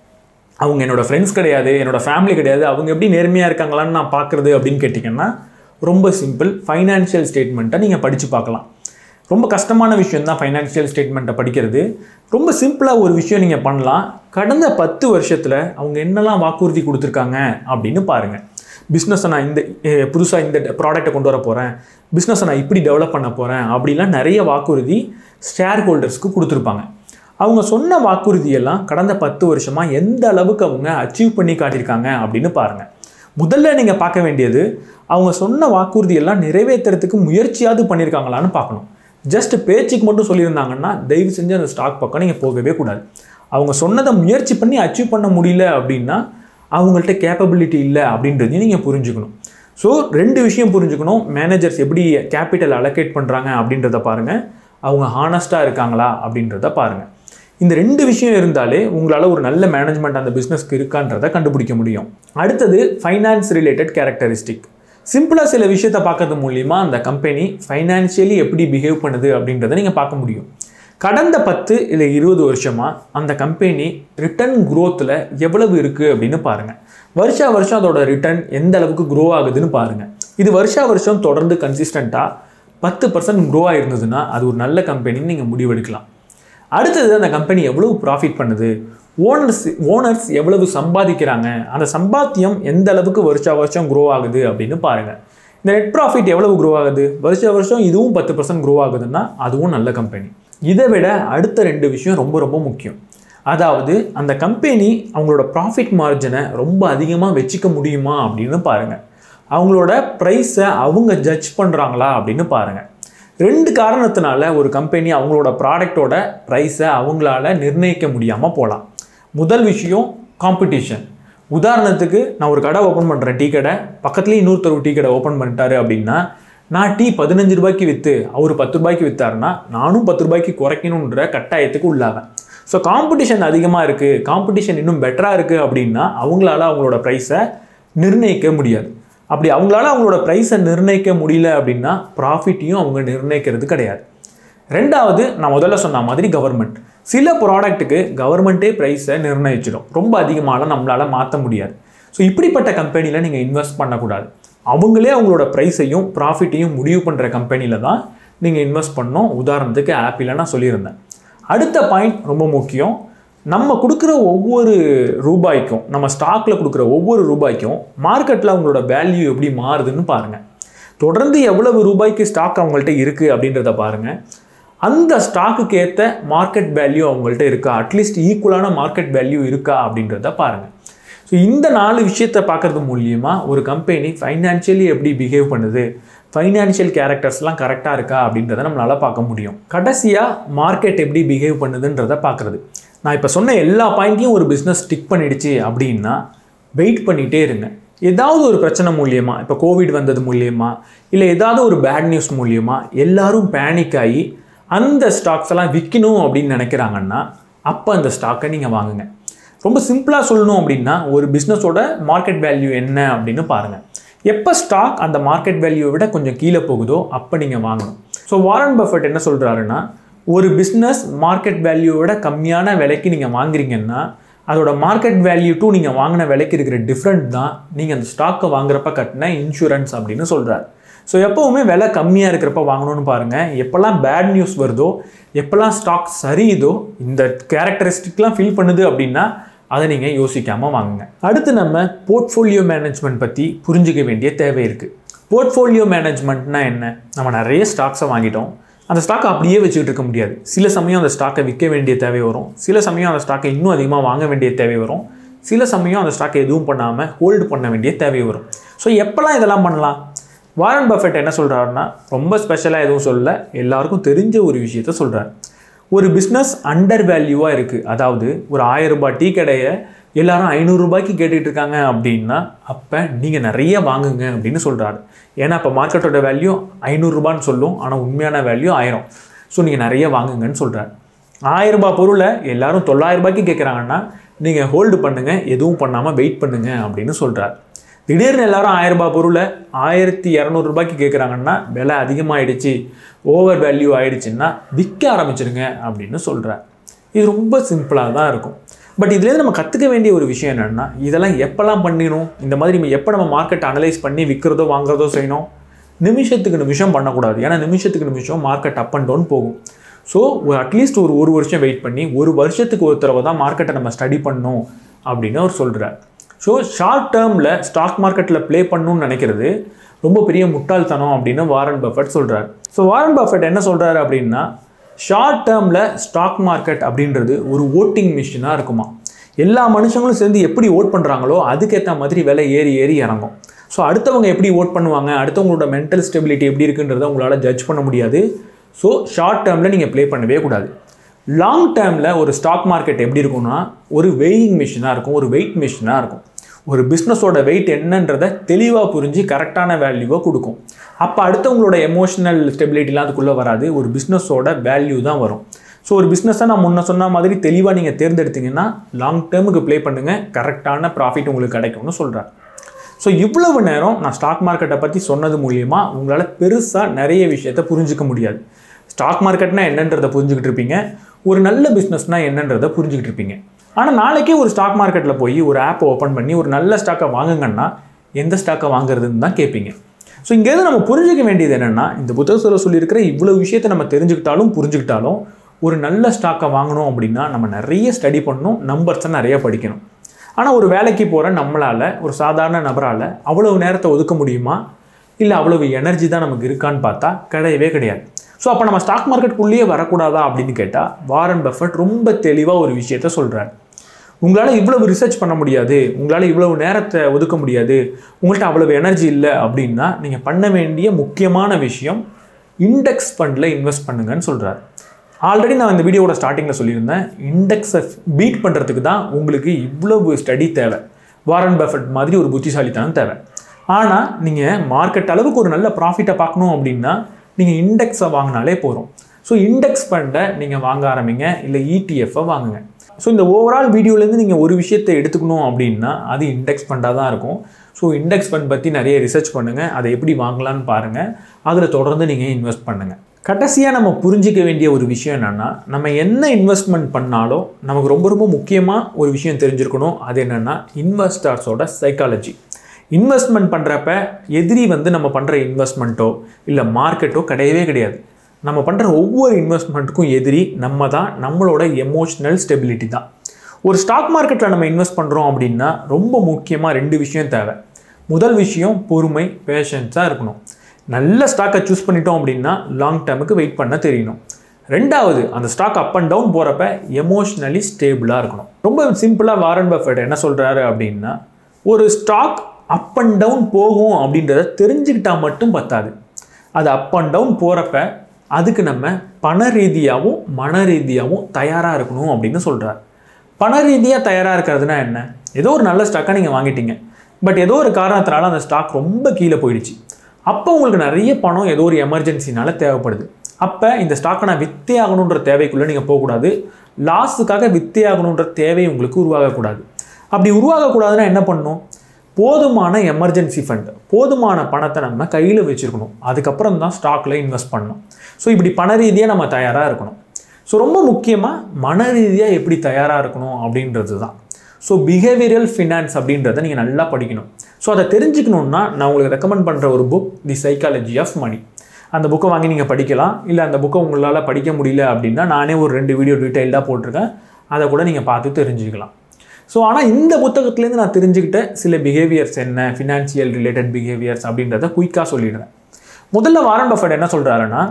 அவங்க என்னோட ஃப்ரெண்ட்ஸ் கிடையாது என்னோட ஃபேமிலி கிடையாது அவங்க எப்படி நேர்மையாக இருக்காங்களான்னு நான் பார்க்குறது அப்படின்னு கேட்டிங்கன்னா ரொம்ப சிம்பிள் ஃபைனான்ஷியல் ஸ்டேட்மெண்ட்டை நீங்கள் படித்து பார்க்கலாம் ரொம்ப கஷ்டமான விஷயம் தான் ஃபைனான்ஷியல் ஸ்டேட்மெண்ட்டை படிக்கிறது ரொம்ப சிம்பிளாக ஒரு விஷயம் நீங்கள் பண்ணலாம் கடந்த பத்து வருஷத்தில் அவங்க என்னெல்லாம் வாக்குறுதி கொடுத்துருக்காங்க அப்படின்னு பாருங்கள் பிஸ்னஸை நான் இந்த புதுசாக இந்த ப்ராடக்ட்டை கொண்டு வர போகிறேன் பிஸ்னஸை நான் இப்படி டெவலப் பண்ண போகிறேன் அப்படிலாம் நிறைய வாக்குறுதி ஷேர் ஹோல்டர்ஸ்க்கு கொடுத்துருப்பாங்க அவங்க சொன்ன வாக்குறுதியெல்லாம் கடந்த பத்து வருஷமாக எந்த அளவுக்கு அவங்க அச்சீவ் பண்ணி காட்டியிருக்காங்க அப்படின்னு பாருங்கள் முதல்ல நீங்கள் பார்க்க வேண்டியது அவங்க சொன்ன வாக்குறுதியெல்லாம் நிறைவேற்றுறதுக்கு முயற்சியாவது பண்ணியிருக்காங்களான்னு பார்க்கணும் ஜஸ்ட் பேச்சுக்கு மட்டும் சொல்லியிருந்தாங்கன்னா தயவு செஞ்சு அந்த ஸ்டாக் பக்கம் நீங்கள் போகவே கூடாது அவங்க சொன்னதை முயற்சி பண்ணி அச்சீவ் பண்ண முடியல அப்படின்னா அவங்கள்ட்ட கேப்பபிலிட்டி இல்லை அப்படின்றதையும் நீங்கள் புரிஞ்சுக்கணும் ஸோ ரெண்டு விஷயம் புரிஞ்சுக்கணும் மேனேஜர்ஸ் எப்படி கேபிட்டல் அலோகேட் பண்ணுறாங்க அப்படின்றத பாருங்கள் அவங்க ஹானஸ்ட்டாக இருக்காங்களா அப்படின்றத பாருங்கள் இந்த ரெண்டு விஷயம் இருந்தாலே உங்களால் ஒரு நல்ல மேனேஜ்மெண்ட் அந்த பிஸ்னஸ்க்கு இருக்கான்றதை கண்டுபிடிக்க முடியும் அடுத்தது ஃபைனான்ஸ் ரிலேட்டட் கேரக்டரிஸ்டிக் சிம்பிளாக சில விஷயத்தை பார்க்கறது மூலிமா அந்த கம்பெனி ஃபைனான்ஷியலி எப்படி பிஹேவ் பண்ணுது அப்படின்றத நீங்கள் பார்க்க முடியும் கடந்த பத்து இல்லை இருபது வருஷமாக அந்த கம்பெனி ரிட்டர்ன் க்ரோத்தில் எவ்வளவு இருக்குது அப்படின்னு பாருங்கள் வருஷா வருஷம் அதோட ரிட்டர்ன் எந்த அளவுக்கு க்ரோ ஆகுதுன்னு பாருங்கள் இது வருஷா வருஷம் தொடர்ந்து கன்சிஸ்டண்ட்டாக பத்து பர்சன்ட் க்ரோ ஆயிருந்ததுன்னா அது ஒரு நல்ல கம்பெனின்னு நீங்கள் முடிவெடுக்கலாம் அடுத்தது அந்த கம்பெனி எவ்வளவு ப்ராஃபிட் பண்ணுது ஓனர்ஸ் ஓனர்ஸ் எவ்வளவு சம்பாதிக்கிறாங்க அந்த சம்பாத்தியம் எந்த அளவுக்கு வருஷா வருஷம் க்ரோ ஆகுது அப்படின்னு பாருங்கள் இந்த நெட் ப்ராஃபிட் எவ்வளவு க்ரோ ஆகுது வருஷ வருஷம் இதுவும் பத்து பர்சன்ட் க்ரோ ஆகுதுன்னா அதுவும் நல்ல கம்பெனி இதை விட அடுத்த ரெண்டு விஷயம் ரொம்ப ரொம்ப முக்கியம் அதாவது அந்த கம்பெனி அவங்களோட ப்ராஃபிட் மார்ஜினை ரொம்ப அதிகமாக வச்சுக்க முடியுமா அப்படின்னு பாருங்கள் அவங்களோட ப்ரைஸை அவங்க ஜட்ஜ் பண்ணுறாங்களா அப்படின்னு பாருங்கள் ரெண்டு காரணத்தினால ஒரு கம்பெனி அவங்களோட ப்ராடக்டோட ப்ரைஸை அவங்களால நிர்ணயிக்க முடியாமல் போகலாம் முதல் விஷயம் காம்படிஷன் உதாரணத்துக்கு நான் ஒரு கடை ஓப்பன் பண்ணுறேன் டீ கடை பக்கத்துலேயே இன்னொருத்தர் டீ கடை ஓப்பன் பண்ணிட்டாரு அப்படின்னா நான் டீ பதினஞ்சு ரூபாய்க்கு விற்று அவர் பத்து ரூபாய்க்கு விற்றாருன்னா நானும் பத்து ரூபாய்க்கு குறைக்கணுன்ற கட்டாயத்துக்கு உள்ளாவேன் ஸோ காம்படிஷன் அதிகமாக இருக்குது காம்படிஷன் இன்னும் பெட்டராக இருக்குது அப்படின்னா அவங்களால அவங்களோட ப்ரைஸை நிர்ணயிக்க முடியாது அப்படி அவங்களால அவங்களோட ப்ரைஸை நிர்ணயிக்க முடியல அப்படின்னா ப்ராஃபிட்டையும் அவங்க நிர்ணயிக்கிறது கிடையாது ரெண்டாவது நான் முதல்ல சொன்ன மாதிரி கவர்மெண்ட் சில ப்ராடக்ட்டுக்கு கவர்மெண்ட்டே ப்ரைஸை நிர்ணயிச்சிடும் ரொம்ப அதிகமாகலாம் நம்மளால் மாற்ற முடியாது ஸோ இப்படிப்பட்ட கம்பெனியில் நீங்கள் இன்வெஸ்ட் பண்ணக்கூடாது அவங்களே அவங்களோட ப்ரைஸையும் ப்ராஃபிட்டையும் முடிவு பண்ணுற கம்பெனியில் தான் நீங்கள் இன்வெஸ்ட் பண்ணணும் உதாரணத்துக்கு ஆப்பிளில் நான் சொல்லியிருந்தேன் அடுத்த பாயிண்ட் ரொம்ப முக்கியம் நம்ம கொடுக்குற ஒவ்வொரு ரூபாய்க்கும் நம்ம ஸ்டாக்கில் கொடுக்குற ஒவ்வொரு ரூபாய்க்கும் மார்க்கெட்டில் அவங்களோட வேல்யூ எப்படி மாறுதுன்னு பாருங்கள் தொடர்ந்து எவ்வளவு ரூபாய்க்கு ஸ்டாக் அவங்கள்ட்ட இருக்குது அப்படின்றத பாருங்கள் அந்த ஸ்டாக்குக்கு ஏற்ற மார்க்கெட் வேல்யூ அவங்கள்ட்ட இருக்கா அட்லீஸ்ட் ஈக்குவலான மார்க்கெட் வேல்யூ இருக்கா அப்படின்றத பாருங்கள் ஸோ இந்த நாலு விஷயத்தை பார்க்கறது மூலியமாக ஒரு கம்பெனி ஃபைனான்ஷியலி எப்படி பிஹேவ் பண்ணுது ஃபைனான்ஷியல் கேரக்டர்ஸ்லாம் கரெக்டாக இருக்கா அப்படின்றத நம்மளால் பார்க்க முடியும் கடைசியாக மார்க்கெட் எப்படி பிஹேவ் பண்ணுதுன்றத பார்க்குறது நான் இப்போ சொன்ன எல்லா பாயிண்ட்டையும் ஒரு பிஸ்னஸ் ஸ்டிக் பண்ணிடுச்சு அப்படின்னா வெயிட் பண்ணிகிட்டே இருங்க ஏதாவது ஒரு பிரச்சனை மூலியமா இப்போ கோவிட் வந்தது மூலியமா இல்லை ஏதாவது ஒரு பேட் நியூஸ் மூலியமா எல்லாரும் பேனிக் ஆகி அந்த ஸ்டாக்ஸ் எல்லாம் விற்கணும் அப்படின்னு நினைக்கிறாங்கன்னா அப்போ அந்த ஸ்டாக்கை நீங்கள் வாங்குங்க ரொம்ப சிம்பிளாக சொல்லணும் அப்படின்னா ஒரு பிஸ்னஸோட மார்க்கெட் வேல்யூ என்ன அப்படின்னு பாருங்கள் எப்போ ஸ்டாக் அந்த மார்க்கெட் வேல்யூவை விட கொஞ்சம் கீழே போகுதோ அப்போ நீங்கள் வாங்கணும் ஸோ வாரன் பஃபட் என்ன சொல்கிறாருன்னா ஒரு பிஸ்னஸ் மார்க்கெட் வேல்யூவை விட கம்மியான விலைக்கு நீங்கள் வாங்குறீங்கன்னா அதோட மார்க்கெட் வேல்யூ டூ நீங்கள் வாங்கின விலைக்கு இருக்கிற டிஃப்ரெண்ட் தான் நீங்கள் அந்த ஸ்டாக்கை வாங்குறப்ப கட்டின இன்சூரன்ஸ் அப்படின்னு சொல்கிறார் ஸோ எப்போவுமே விலை கம்மியாக இருக்கிறப்ப வாங்கணும்னு பாருங்கள் எப்போல்லாம் பேட் நியூஸ் வருதோ எப்போல்லாம் ஸ்டாக் சரியுதோ இந்த கேரக்டரிஸ்டிக்லாம் ஃபீல் பண்ணுது அப்படின்னா அதை நீங்கள் யோசிக்காமல் வாங்குங்க அடுத்து நம்ம போர்ட்ஃபோலியோ மேனேஜ்மெண்ட் பற்றி புரிஞ்சிக்க வேண்டிய தேவை இருக்குது போர்ட்ஃபோலியோ மேனேஜ்மெண்ட்னா என்ன நம்ம நிறைய ஸ்டாக்ஸை வாங்கிட்டோம் அந்த ஸ்டாக்கை அப்படியே வச்சுக்கிட்டு இருக்க முடியாது சில சமயம் அந்த ஸ்டாக்கை விற்க வேண்டிய தேவை வரும் சில சமயம் அந்த ஸ்டாக்கை இன்னும் அதிகமாக வாங்க வேண்டிய தேவை வரும் சில சமயம் அந்த ஸ்டாக்கை எதுவும் பண்ணாமல் ஹோல்டு பண்ண வேண்டிய தேவை வரும் ஸோ எப்போல்லாம் இதெல்லாம் பண்ணலாம் வாரன் பஃபெட் என்ன சொல்கிறாருன்னா ரொம்ப ஸ்பெஷலாக எதுவும் சொல்லல எல்லாருக்கும் தெரிஞ்ச ஒரு விஷயத்த சொல்கிறார் ஒரு பிஸ்னஸ் அண்டர் வேல்யூவாக இருக்குது அதாவது ஒரு ஆயிரம் ரூபாய் டீ கடையை எல்லாரும் ஐநூறுரூபாய்க்கு கேட்டுட்டு இருக்காங்க அப்படின்னா அப்போ நீங்கள் நிறைய வாங்குங்க அப்படின்னு சொல்கிறாரு ஏன்னா இப்போ மார்க்கெட்டோட வேல்யூ ஐநூறுரூபான்னு சொல்லும் ஆனால் உண்மையான வேல்யூ ஆயிரம் ஸோ நீங்கள் நிறைய வாங்குங்கன்னு சொல்கிறார் ஆயிரம் ரூபாய் பொருளை எல்லாரும் தொள்ளாயிரம் ரூபாய்க்கு கேட்குறாங்கன்னா நீங்கள் ஹோல்டு பண்ணுங்கள் எதுவும் பண்ணாமல் வெயிட் பண்ணுங்க அப்படின்னு சொல்கிறார் திடீர்னு எல்லாரும் ஆயிரம் ரூபாய் பொருளை ஆயிரத்தி இரநூறுபாய்க்கு கேட்குறாங்கன்னா விலை அதிகமாகிடுச்சு ஓவர் வேல்யூ ஆயிடுச்சுன்னா விற்க ஆரம்பிச்சிருங்க அப்படின்னு சொல்கிறார் இது ரொம்ப சிம்பிளாக தான் இருக்கும் பட் இதுலேருந்து நம்ம கற்றுக்க வேண்டிய ஒரு விஷயம் என்னென்னா இதெல்லாம் எப்போல்லாம் பண்ணிடணும் இந்த மாதிரி நம்ம எப்போ நம்ம மார்க்கெட் அனலைஸ் பண்ணி விற்கிறதோ வாங்குறதோ செய்யணும் நிமிஷத்துக்கு நிமிஷம் பண்ணக்கூடாது ஏன்னா நிமிஷத்துக்கு நிமிஷம் மார்க்கெட் அப் அண்ட் டவுன் போகும் ஸோ அட்லீஸ்ட் ஒரு ஒரு வருஷம் வெயிட் பண்ணி ஒரு வருஷத்துக்கு ஒரு தடவை தான் மார்க்கெட்டை நம்ம ஸ்டடி பண்ணணும் அப்படின்னு அவர் சொல்கிறார் ஸோ ஷார்ட் டேர்மில் ஸ்டாக் மார்க்கெட்டில் ப்ளே பண்ணணும்னு நினைக்கிறது ரொம்ப பெரிய முட்டாள்தனம் அப்படின்னு வாரன் பஃபட் சொல்கிறார் ஸோ வாரன் பஃபட் என்ன சொல்கிறாரு அப்படின்னா ஷார்ட் டேர்மில் ஸ்டாக் மார்க்கெட் அப்படின்றது ஒரு ஓட்டிங் மிஷினாக இருக்குமா எல்லா மனுஷங்களும் சேர்ந்து எப்படி ஓட் பண்ணுறாங்களோ அதுக்கேற்ற மாதிரி விலை ஏறி ஏறி இறங்கும் ஸோ அடுத்தவங்க எப்படி ஓட் பண்ணுவாங்க அடுத்தவங்களோட மென்டல் ஸ்டெபிலிட்டி எப்படி இருக்குன்றதை உங்களால் ஜட்ஜ் பண்ண முடியாது ஸோ ஷார்ட் டேர்மில் நீங்கள் ப்ளே பண்ணவே கூடாது லாங் டேர்மில் ஒரு ஸ்டாக் மார்க்கெட் எப்படி இருக்கும்னா ஒரு வெயிங் மிஷினாக இருக்கும் ஒரு வெயிட் மிஷினாக இருக்கும் ஒரு பிஸ்னஸோட வெயிட் என்னன்றதை தெளிவாக புரிஞ்சு கரெக்டான வேல்யூவை கொடுக்கும் அப்போ அடுத்தவங்களோட எமோஷனல் ஸ்டெபிலிட்டிலாம் அதுக்குள்ளே வராது ஒரு பிஸ்னஸோட வேல்யூ தான் வரும் ஸோ ஒரு பிஸ்னஸை நான் முன்ன சொன்ன மாதிரி தெளிவாக நீங்கள் தேர்ந்தெடுத்தீங்கன்னா லாங் டேர்முக்கு ப்ளே பண்ணுங்கள் கரெக்டான ப்ராஃபிட் உங்களுக்கு கிடைக்கும்னு சொல்கிறேன் ஸோ இவ்வளவு நேரம் நான் ஸ்டாக் மார்க்கெட்டை பற்றி சொன்னது மூலியமாக உங்களால் பெருசாக நிறைய விஷயத்தை புரிஞ்சிக்க முடியாது ஸ்டாக் மார்க்கெட்னா என்னன்றதை புரிஞ்சுக்கிட்டு இருப்பீங்க ஒரு நல்ல பிஸ்னஸ்னால் என்னன்றதை புரிஞ்சுக்கிட்டு இருப்பீங்க ஆனால் நாளைக்கே ஒரு ஸ்டாக் மார்க்கெட்டில் போய் ஒரு ஆப்பை ஓப்பன் பண்ணி ஒரு நல்ல ஸ்டாக்கை வாங்குங்கன்னா எந்த ஸ்டாக்கை வாங்குறதுன்னு தான் கேட்பீங்க ஸோ இங்கேருந்து நம்ம புரிஞ்சுக்க வேண்டியது என்னென்னா இந்த புத்தகத்தில் சொல்லியிருக்கிற இவ்வளோ விஷயத்தை நம்ம தெரிஞ்சுக்கிட்டாலும் புரிஞ்சுக்கிட்டாலும் ஒரு நல்ல ஸ்டாக்கை வாங்கணும் அப்படின்னா நம்ம நிறைய ஸ்டடி பண்ணணும் நம்பர்ஸை நிறைய படிக்கணும் ஆனால் ஒரு வேலைக்கு போகிற நம்மளால் ஒரு சாதாரண நபரால் அவ்வளவு நேரத்தை ஒதுக்க முடியுமா இல்லை அவ்வளவு எனர்ஜி தான் நமக்கு இருக்கான்னு பார்த்தா கிடையவே கிடையாது ஸோ அப்போ நம்ம ஸ்டாக் மார்க்கெட்டுக்குள்ளேயே வரக்கூடாதா அப்படின்னு கேட்டால் வாரன் பஃபட் ரொம்ப தெளிவாக ஒரு விஷயத்த சொல்கிறார் உங்களால் இவ்வளவு ரிசர்ச் பண்ண முடியாது உங்களால் இவ்வளவு நேரத்தை ஒதுக்க முடியாது உங்கள்கிட்ட அவ்வளவு எனர்ஜி இல்லை அப்படின்னா நீங்கள் பண்ண வேண்டிய முக்கியமான விஷயம் இண்டெக்ஸ் ஃபண்டில் இன்வெஸ்ட் பண்ணுங்கன்னு சொல்கிறார் ஆல்ரெடி நான் இந்த வீடியோவோட ஸ்டார்டிங்கில் சொல்லியிருந்தேன் இண்டெக்ஸை பீட் பண்ணுறதுக்கு தான் உங்களுக்கு இவ்வளவு ஸ்டடி தேவை வாரன் பஃபட் மாதிரி ஒரு புத்திசாலித்தனம் தேவை ஆனால் நீங்கள் மார்க்கெட் அளவுக்கு ஒரு நல்ல ப்ராஃபிட்டை பார்க்கணும் அப்படின்னா நீங்கள் இண்டெக்ஸை வாங்கினாலே போதும் ஸோ இண்டெக்ஸ் ஃபண்டை நீங்கள் வாங்க ஆரம்பிங்க இல்லை இடிஎஃப்பை வாங்குங்க ஸோ இந்த ஓவரால் வீடியோலேருந்து நீங்கள் ஒரு விஷயத்தை எடுத்துக்கணும் அப்படின்னா அது இண்டெக்ஸ் ஃபண்டாக தான் இருக்கும் ஸோ இண்டெக்ஸ் ஃபண்ட் பற்றி நிறைய ரிசர்ச் பண்ணுங்கள் அதை எப்படி வாங்கலான்னு பாருங்கள் அதில் தொடர்ந்து நீங்கள் இன்வெஸ்ட் பண்ணுங்கள் கடைசியாக நம்ம புரிஞ்சிக்க வேண்டிய ஒரு விஷயம் என்னென்னா நம்ம என்ன இன்வெஸ்ட்மெண்ட் பண்ணாலும் நமக்கு ரொம்ப ரொம்ப முக்கியமாக ஒரு விஷயம் தெரிஞ்சிருக்கணும் அது என்னென்னா இன்வெஸ்டர்ஸோட சைக்காலஜி இன்வெஸ்ட்மெண்ட் பண்ணுறப்ப எதிரி வந்து நம்ம பண்ணுற இன்வெஸ்ட்மெண்ட்டோ இல்லை மார்க்கெட்டோ கிடையவே கிடையாது நம்ம பண்ணுற ஒவ்வொரு இன்வெஸ்ட்மெண்ட்டுக்கும் எதிரி நம்ம தான் நம்மளோட எமோஷ்னல் ஸ்டெபிலிட்டி தான் ஒரு ஸ்டாக் மார்க்கெட்டில் நம்ம இன்வெஸ்ட் பண்ணுறோம் அப்படின்னா ரொம்ப முக்கியமாக ரெண்டு விஷயம் தேவை முதல் விஷயம் பொறுமை பேஷன்ஸாக இருக்கணும் நல்ல ஸ்டாக்கை சூஸ் பண்ணிட்டோம் அப்படின்னா லாங் டேர்முக்கு வெயிட் பண்ண தெரியணும் ரெண்டாவது அந்த ஸ்டாக் அப் அண்ட் டவுன் போகிறப்ப எமோஷ்னலி ஸ்டேபிளாக இருக்கணும் ரொம்ப சிம்பிளாக வாரன் பஃபெட் என்ன சொல்கிறாரு அப்படின்னா ஒரு ஸ்டாக் அப் அண்ட் டவுன் போகும் அப்படின்றத தெரிஞ்சுக்கிட்டா மட்டும் பத்தாது அது அப் அண்ட் டவுன் போகிறப்ப அதுக்கு நம்ம பண ரீதியாகவும் மன ரீதியாகவும் தயாராக இருக்கணும் அப்படின்னு சொல்கிறார் பண ரீதியாக தயாராக இருக்கிறதுனா என்ன ஏதோ ஒரு நல்ல ஸ்டாக்காக நீங்கள் வாங்கிட்டீங்க பட் ஏதோ ஒரு காரணத்தினால அந்த ஸ்டாக் ரொம்ப கீழே போயிடுச்சு அப்போ உங்களுக்கு நிறைய பணம் ஏதோ ஒரு எமர்ஜென்சினால தேவைப்படுது அப்போ இந்த ஸ்டாக்கை நான் வித்தே ஆகணுன்ற தேவைக்குள்ளே நீங்கள் போகக்கூடாது லாஸுக்காக வித்தே ஆகணுன்ற தேவை உங்களுக்கு உருவாகக்கூடாது அப்படி உருவாகக்கூடாதுன்னா என்ன பண்ணணும் போதுமான எமர்ஜென்சி ஃபண்ட் போதுமான பணத்தை நம்ம கையில் வச்சுருக்கணும் அதுக்கப்புறம் தான் ஸ்டாக்கில் இன்வெஸ்ட் பண்ணணும் ஸோ இப்படி பண ரீதியாக நம்ம தயாராக இருக்கணும் ஸோ ரொம்ப முக்கியமாக மன ரீதியாக எப்படி தயாராக இருக்கணும் அப்படின்றது தான் ஸோ பிஹேவியரல் ஃபினான்ஸ் அப்படின்றத நீங்கள் நல்லா படிக்கணும் ஸோ அதை தெரிஞ்சுக்கணுன்னா நான் உங்களுக்கு ரெக்கமெண்ட் பண்ணுற ஒரு book the psychology of money அந்த புக்கை வாங்கி நீங்கள் படிக்கலாம் இல்லை அந்த புக்கை உங்களால் படிக்க முடியல அப்படின்னா நானே ஒரு ரெண்டு வீடியோ டீட்டெயில்டாக போட்டிருக்கேன் அதை கூட நீங்கள் பார்த்து தெரிஞ்சுக்கலாம் ஸோ ஆனால் இந்த புத்தகத்துலேருந்து நான் தெரிஞ்சுக்கிட்ட சில பிஹேவியர்ஸ் என்ன ஃபினான்ஷியல் ரிலேட்டட் பிஹேவியர்ஸ் அப்படின்றத குயிக்காக சொல்லிடுறேன் முதல்ல வாரன் பஃபட் என்ன சொல்கிறாருன்னா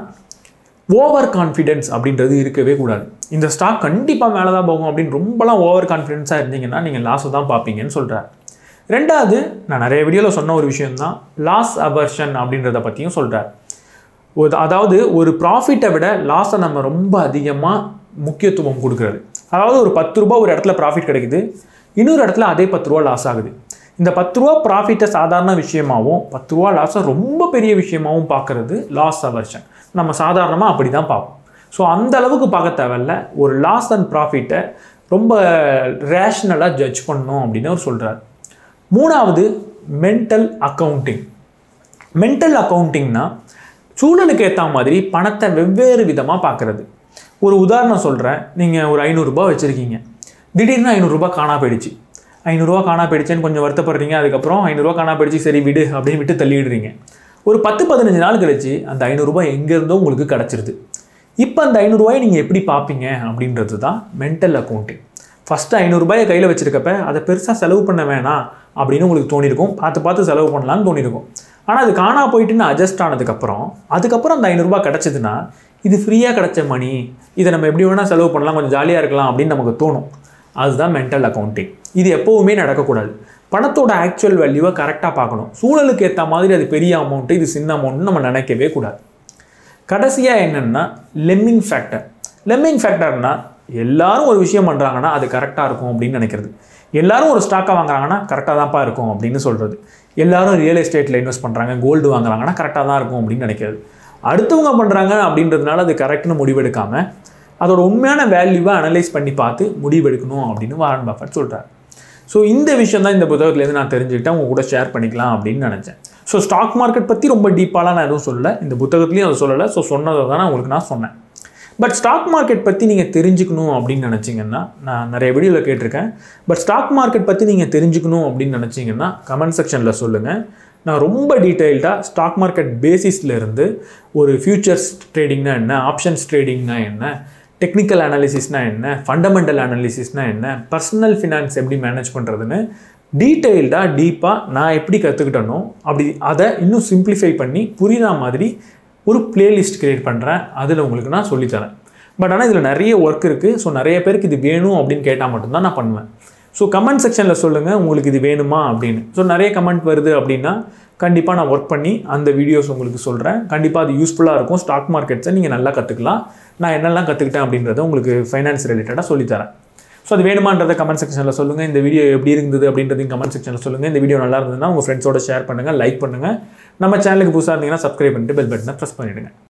ஓவர் கான்ஃபிடென்ஸ் அப்படின்றது இருக்கவே கூடாது இந்த ஸ்டாக் கண்டிப்பாக மேலே தான் போகும் அப்படின்னு ரொம்பலாம் ஓவர் கான்ஃபிடென்ஸாக இருந்தீங்கன்னா நீங்கள் லாஸை தான் பார்ப்பீங்கன்னு சொல்கிறார் ரெண்டாவது நான் நிறைய வீடியோவில் சொன்ன ஒரு விஷயம்தான் லாஸ் அவர்ஷன் அப்படின்றத பற்றியும் சொல்கிறார் ஒரு அதாவது ஒரு ப்ராஃபிட்டை விட லாஸை நம்ம ரொம்ப அதிகமாக முக்கியத்துவம் கொடுக்குறது அதாவது ஒரு பத்து ரூபா ஒரு இடத்துல ப்ராஃபிட் கிடைக்குது இன்னொரு இடத்துல அதே பத்து ரூபா லாஸ் ஆகுது இந்த பத்து ரூபா ப்ராஃபிட்டை சாதாரண விஷயமாகவும் பத்து ரூபா லாஸை ரொம்ப பெரிய விஷயமாகவும் பார்க்குறது லாஸ் அவர்ஷன் நம்ம சாதாரணமாக அப்படி தான் பார்ப்போம் ஸோ அந்த அளவுக்கு பார்க்க தேவையில்ல ஒரு லாஸ் அண்ட் ப்ராஃபிட்டை ரொம்ப ரேஷ்னலாக ஜட்ஜ் பண்ணணும் அப்படின்னு அவர் சொல்கிறார் மூணாவது மென்டல் அக்கவுண்டிங் மென்டல் அக்கவுண்டிங்னா சூழலுக்கு ஏற்ற மாதிரி பணத்தை வெவ்வேறு விதமாக பார்க்குறது ஒரு உதாரணம் சொல்கிறேன் நீங்கள் ஒரு ஐநூறுரூபா வச்சுருக்கீங்க திடீர்னு ஐநூறுரூபா காணா போயிடுச்சு ஐநூறுரூவா காணா போயிடுச்சேன்னு கொஞ்சம் வருத்தப்படுறீங்க அதுக்கப்புறம் ஐநூறுரூவா காணா போயிடுச்சு சரி விடு அப்படின்னு விட்டு தள்ளிடுறீங்க ஒரு பத்து பதினஞ்சு நாள் கழிச்சு அந்த ஐநூறுரூபா எங்கேருந்தோ உங்களுக்கு கிடச்சிருது இப்போ அந்த ஐநூறுரூவாயை நீங்கள் எப்படி பார்ப்பீங்க அப்படின்றது தான் மென்டல் அக்கௌண்டிங் ஃபஸ்ட்டு ஐநூறுரூபாயை கையில் வச்சிருக்கப்ப அதை பெருசாக செலவு பண்ண வேணாம் அப்படின்னு உங்களுக்கு தோணியிருக்கும் பார்த்து பார்த்து செலவு பண்ணலாம்னு தோணியிருக்கும் ஆனால் அது காணா போயிட்டுன்னு அட்ஜஸ்ட் ஆனதுக்கப்புறம் அதுக்கப்புறம் அந்த ஐநூறுரூபா கிடச்சிதுன்னா இது ஃப்ரீயாக கிடச்ச மணி இதை நம்ம எப்படி வேணால் செலவு பண்ணலாம் கொஞ்சம் ஜாலியாக இருக்கலாம் அப்படின்னு நமக்கு தோணும் அதுதான் மென்டல் அக்கௌண்டிங் இது எப்போவுமே நடக்கக்கூடாது பணத்தோட ஆக்சுவல் வேல்யூவை கரெக்டாக பார்க்கணும் சூழலுக்கு ஏற்ற மாதிரி அது பெரிய அமௌண்ட்டு இது சின்ன அமௌண்ட்னு நம்ம நினைக்கவே கூடாது கடைசியாக என்னென்னா லெம்மிங் ஃபேக்டர் லெம்மிங் ஃபேக்டர்னா எல்லாரும் ஒரு விஷயம் பண்ணுறாங்கன்னா அது கரெக்டாக இருக்கும் அப்படின்னு நினைக்கிறது எல்லாரும் ஒரு ஸ்டாக்கை வாங்குறாங்கன்னா கரெக்டாக தான்ப்பா இருக்கும் அப்படின்னு சொல்கிறது எல்லாரும் ரியல் எஸ்டேட்டில் இன்வெஸ்ட் பண்ணுறாங்க கோல்டு வாங்குறாங்கன்னா கரெக்டாக தான் இருக்கும் அப்படின்னு நினைக்கிறது அடுத்தவங்க பண்ணுறாங்க அப்படின்றதுனால அது கரெக்ட்னு முடிவெடுக்காமல் அதோட உண்மையான வேல்யூவை அனலைஸ் பண்ணி பார்த்து முடிவெடுக்கணும் அப்படின்னு வாரன் பஃபட் சொல்கிறார் ஸோ இந்த விஷயம் தான் இந்த புத்தகத்துலேருந்து நான் தெரிஞ்சுக்கிட்டேன் உங்க கூட ஷேர் பண்ணிக்கலாம் அப்படின்னு நினச்சேன் ஸோ ஸ்டாக் மார்க்கெட் பற்றி ரொம்ப டீப்பாலாம் நான் எதுவும் சொல்லலை இந்த புத்தகத்துலையும் அதை சொல்லலை ஸோ சொன்னதை தான் நான் உங்களுக்கு நான் சொன்னேன் பட் ஸ்டாக் மார்க்கெட் பற்றி நீங்கள் தெரிஞ்சுக்கணும் அப்படின்னு நினச்சிங்கன்னா நான் நிறைய வீடியோவில் கேட்டிருக்கேன் பட் ஸ்டாக் மார்க்கெட் பற்றி நீங்கள் தெரிஞ்சுக்கணும் அப்படின்னு நினச்சிங்கன்னா கமெண்ட் செக்ஷனில் சொல்லுங்கள் நான் ரொம்ப டீட்டெயில்டாக ஸ்டாக் மார்க்கெட் பேசிஸ்ல இருந்து ஒரு ஃபியூச்சர்ஸ் ட்ரேடிங்னா என்ன ஆப்ஷன்ஸ் ட்ரேடிங்னா என்ன டெக்னிக்கல் அனாலிசிஸ்னா என்ன ஃபண்டமெண்டல் அனாலிசிஸ்னா என்ன பர்சனல் ஃபினான்ஸ் எப்படி மேனேஜ் பண்ணுறதுன்னு டீட்டெயில்டாக டீப்பாக நான் எப்படி கற்றுக்கிட்டனோ அப்படி அதை இன்னும் சிம்பிளிஃபை பண்ணி புரியுற மாதிரி ஒரு பிளேலிஸ்ட் கிரியேட் பண்ணுறேன் அதில் உங்களுக்கு நான் சொல்லித்தரேன் பட் ஆனால் இதில் நிறைய ஒர்க் இருக்குது ஸோ நிறைய பேருக்கு இது வேணும் அப்படின்னு கேட்டால் மட்டும்தான் நான் பண்ணுவேன் ஸோ கமெண்ட் செக்ஷனில் சொல்லுங்கள் உங்களுக்கு இது வேணுமா அப்படின்னு ஸோ நிறைய கமெண்ட் வருது அப்படின்னா கண்டிப்பாக நான் ஒர்க் பண்ணி அந்த வீடியோஸ் உங்களுக்கு சொல்கிறேன் கண்டிப்பாக அது யூஸ்ஃபுல்லாக இருக்கும் ஸ்டாக் மார்க்கெட்ஸை நீங்கள் நல்லா கற்றுக்கலாம் நான் என்னெல்லாம் கற்றுக்கிட்டேன் அப்படின்றத உங்களுக்கு ஃபைனான்ஸ் ரிலேட்டடாக சொல்லித்தரேன் ஸோ அது வேணுமான்றதை கமெண்ட் செக்ஷனில் சொல்லுங்கள் இந்த வீடியோ எப்படி இருந்தது அப்படின்றதையும் கமெண்ட் செக்ஷனில் சொல்லுங்கள் இந்த வீடியோ நல்லா இருந்ததுன்னா உங்கள் ஃப்ரெண்ட்ஸோட ஷேர் பண்ணுங்கள் லைக் பண்ணுங்கள் நம்ம சேனலுக்கு புதுசாக இருந்தீங்கன்னா சப்ஸ்கிரைப் பண்ணிட்டு பெல் பட்டனை ப்ரெஸ் பண்ணிவிடுங்க